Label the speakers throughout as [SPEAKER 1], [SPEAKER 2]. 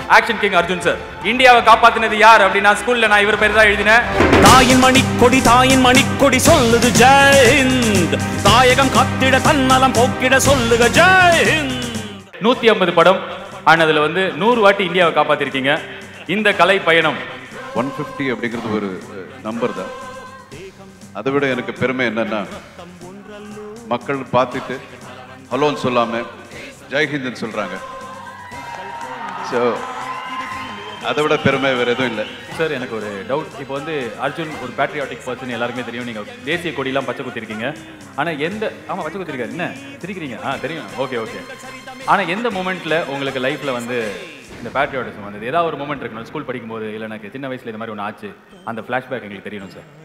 [SPEAKER 1] Action king Arjun sir இந்தியாவை காப்பாத்தினது யார் அப்படின்னா ஸ்கூல்ல நான் இவர் பேர் தான் எழுதினேன்
[SPEAKER 2] தாயின் மணிக்கொடி தாயின் மணிக்கொடி சொல்லுது ஜெயந்த் தாயகம் காத்திட தன்னலம் போக்கிட சொல்லுக ஜெயந்த்
[SPEAKER 1] நூத்தி ஐம்பது படம் அண்ட் அதுல வந்து நூறு வாட்டி இந்தியாவை காப்பாத்திருக்கீங்க இந்த கலை பயணம்
[SPEAKER 3] ஒன் ஃபிஃப்டி அப்படிங்கிறது ஒரு நம்பர் தான் அதை விட எனக்கு பெருமை என்னன்னா மக்கள் பார்த்துட்டு ஹலோன்னு சொல்லாம ஜெய்ஹிந்த்னு சொல்றாங்க ஸோ அதை விட பெருமை வேற எதுவும் இல்லை
[SPEAKER 1] சார் எனக்கு ஒரு டவுட் இப்போ வந்து அர்ஜுன் ஒரு பேட்ரியாட்டிக் பர்சன் எல்லாருக்குமே தெரியும் நீங்க தேசிய கொடியெல்லாம் பச்சை குத்திருக்கீங்க ஆனா எந்த ஆமா பச்சை குத்திருக்காரு என்ன சிரிக்கிறீங்க ஆ தெரியும் ஓகே ஓகே ஆனா எந்த மூமெண்ட்ல உங்களுக்கு லைஃப்ல வந்து இந்த பேட்ரியாட்டிசம் வந்தது ஏதாவது ஒரு மூமெண்ட் இருக்கணும் ஸ்கூல் படிக்கும்போது இல்லை எனக்கு சின்ன வயசுல இந்த மாதிரி ஒன்று ஆச்சு அந்த ஃப்ளாஷ்பேக் எங்களுக்கு தெரியணும் சார்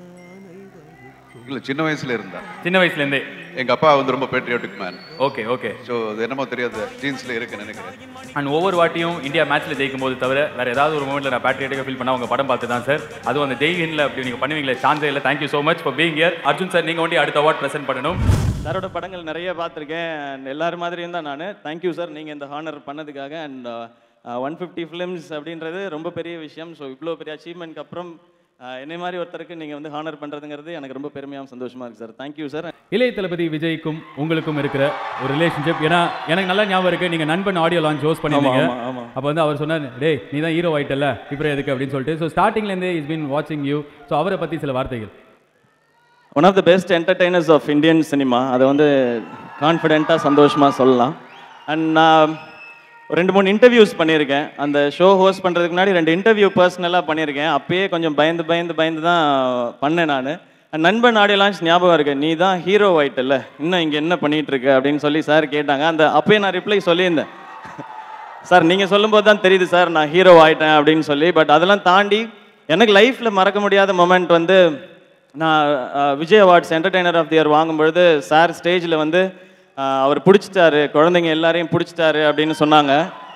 [SPEAKER 3] இல்லை சின்ன வயசுல இருந்தா
[SPEAKER 1] சின்ன வயசுலேருந்தே
[SPEAKER 3] எங்க அப்பா வந்து ரொம்ப patriotic man
[SPEAKER 1] okay okay
[SPEAKER 3] so அது என்னமோ தெரியாது ஜீன்ஸ்ல இருக்குன்னு நினைக்கிறேன்
[SPEAKER 1] அண்ட் ஒவ்வொரு வாட்டியும் இந்தியா மேட்ச்ல ஜெயிக்கும் போது தவிர வேற ஏதாவது ஒரு மூமெண்ட்ல நான் பேட்ரியாட்டிக்காக ஃபீல் பண்ணா உங்க படம் பார்த்து தான் சார் அதுவும் அந்த ஜெய் ஹிந்த்ல அப்படி நீங்க பண்ணுவீங்களே சான்ஸே இல்லை thank you so much for being here Arjun sir நீங்க வண்டி அடுத்த அவார்ட் ப்ரெசென்ட் பண்ணணும்
[SPEAKER 4] சாரோட படங்கள் நிறைய பார்த்துருக்கேன் அண்ட் எல்லாரும் மாதிரியும் தான் நான் தேங்க்யூ சார் நீங்கள் இந்த ஹானர் பண்ணதுக்காக அண்ட் ஒன் ஃபிஃப்டி ஃபிலிம்ஸ் அப்படின்றது ரொம்ப பெரிய விஷயம் ஸோ இவ்வளோ பெரிய அச்சீவ்மெண்ட்க்கு அப்புறம் அஹ், என்னை மாதிரி ஒருத்தருக்கு நீங்கள் வந்து ஹானர் பண்ணுறதுங்கிறது எனக்கு ரொம்ப பெருமையாகவும் சந்தோஷமாக இருக்குது சார் தேங்க்யூ சார்
[SPEAKER 1] இளைய தளபதி விஜய்க்கும் உங்களுக்கும் இருக்கிற ஒரு ரிலேஷன்ஷிப் ஏன்னா எனக்கு நல்லா ஞாபகம் இருக்கு நீங்க நண்பன் ஆடியோ லான்ச் ஹோஸ்ட் பண்ணிருந்தீங்க
[SPEAKER 4] ஆமா, ஆமா.
[SPEAKER 1] அப்போ வந்து அவர் சொன்னார் டேய் நீ தான் ஹீரோ ஆயிட்டல இப்போ எதுக்கு அப்படின்னு சொல்லிட்டு ஸோ ஸ்டார்டிங்லேருந்தே இஸ் பீன் வாட்சிங் யூ ஸோ அவரை பத்தி சில வார்த்தைகள்
[SPEAKER 4] one of the best entertainers of Indian cinema அதை வந்து கான்ஃபிடென்ட்டாக சந்தோஷமாக சொல்லலாம் அண்ட் நான் ஒரு ரெண்டு மூணு இன்டர்வியூஸ் பண்ணியிருக்கேன் அந்த ஷோ ஹோஸ்ட் பண்ணுறதுக்கு முன்னாடி ரெண்டு இன்டர்வியூ பர்சனலாக பண்ணியிருக்கேன் அப்பயே கொஞ்சம் பயந்து பயந்து பயந்து தான் பண்ணேன் நான் நண்பன் ஆடியோ லான்ச் ஞாபகம் இருக்கு நீ தான் ஹீரோ ஆயிட்டல்ல இன்னும் இங்கே என்ன பண்ணிட்டு இருக்க அப்படின்னு சொல்லி சார் கேட்டாங்க அந்த அப்பயே நான் ரிப்ளை சொல்லியிருந்தேன் சார் நீங்கள் சொல்லும்போது தான் தெரியுது சார் நான் ஹீரோ ஆயிட்டேன் அப்படின்னு சொல்லி பட் அதெல்லாம் தாண்டி எனக்கு லைஃப்பில் மறக்க முடியாத மொமெண்ட் வந்து நான் அஹ், Vijay awards entertainer of the year வாங்கும்பொழுது சார் ஸ்டேஜில் வந்து அஹ், அவர் பிடிச்சிட்டாரு குழந்தைங்க எல்லாரையும் பிடிச்சிட்டாரு அப்படின்னு சொன்னாங்க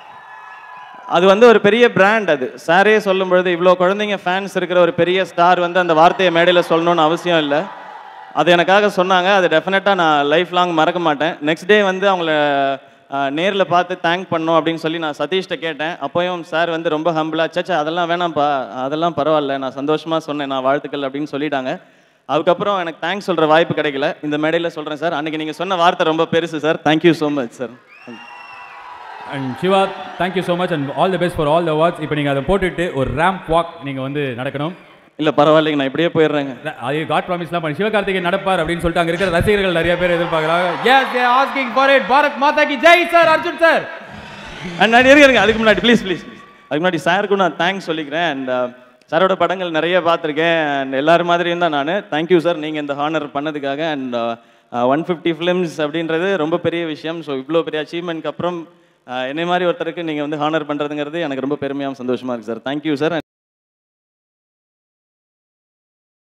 [SPEAKER 4] அது வந்து ஒரு பெரிய பிராண்ட் அது சாரே சொல்லும் பொழுது இவ்வளோ குழந்தைங்க ஃபேன்ஸ் இருக்கிற ஒரு பெரிய ஸ்டார் வந்து அந்த வார்த்தையை மேடையில் சொல்லணும்னு அவசியம் இல்லை அது எனக்காக சொன்னாங்க அது டெஃபினட்டாக நான் லைஃப் லாங் மறக்க மாட்டேன் நெக்ஸ்ட் டே வந்து அவங்கள நேரில் பார்த்து தேங்க் பண்ணோம் அப்படின்னு சொல்லி நான் சதீஷ்கிட்ட கேட்டேன் அப்போயும் சார் வந்து ரொம்ப ஹம்பிளா சச்சா அதெல்லாம் வேணாம்ப்பா அதெல்லாம் பரவாயில்ல நான் சந்தோஷமாக சொன்னேன் நான் வாழ்த்துக்கள் அப்படின்னு சொல்லிட்டாங்க அதுக்கப்புறம் எனக்கு தேங்க்ஸ் சொல்கிற வாய்ப்பு கிடைக்கல இந்த மேடையில் சொல்கிறேன் சார் அன்றைக்கி நீங்கள் சொன்ன வார்த்தை ரொம்ப பெருசு sir thank you so much sir
[SPEAKER 1] and Siva thank you so much and all the best for all the awards இப்போ நீங்கள் அதை போட்டுட்டு ஒரு ரேம்ப் வாக் நீங்கள் வந்து நடக்கணும்
[SPEAKER 4] இல்லை பரவாயில்லைங்க நான் இப்படியே போயிடுறேங்க
[SPEAKER 1] அது காட் ப்ராமிஸ்லாம் பண்ணி சிவகார்த்திகேயன் நடப்பார் அப்படின்னு சொல்லிட்டு அங்கே இருக்கிற ரசிகர்கள் நிறைய பேர் எதிர்பார்க்குறாங்க yes a asking for it Bharat Mata கி ஜெய் சார் அர்ஜுன் சார்
[SPEAKER 4] அண்ட் நான் இருங்க இருங்க அதுக்கு முன்னாடி ப்ளீஸ் ப்ளீஸ் அதுக்கு முன்னாடி சாருக்கும் நான் தேங்க்ஸ் சொல்லிக்கிறேன் அண்ட் சாரோட படங்கள் நிறைய பார்த்துருக்கேன் அண்ட் எல்லாரும் மாதிரியும் தான் நான் தேங்க்யூ சார் நீங்கள் இந்த ஹானர் பண்ணதுக்காக அண்ட் ஒன் ஃபிஃப்டி ஃபிலிம்ஸ் அப்படின்றது ரொம்ப பெரிய விஷயம் ஸோ இவ்வளோ பெரிய அச்சீவ்மெண்ட்க்கு அப்புறம் அஹ், என்னை மாதிரி ஒருத்தருக்கு நீங்கள் வந்து ஹானர் பண்ணுறதுங்கிறது எனக்கு ரொம்ப பெருமையாக சந்தோஷமாக இருக்குது சார் தேங்க்யூ சார்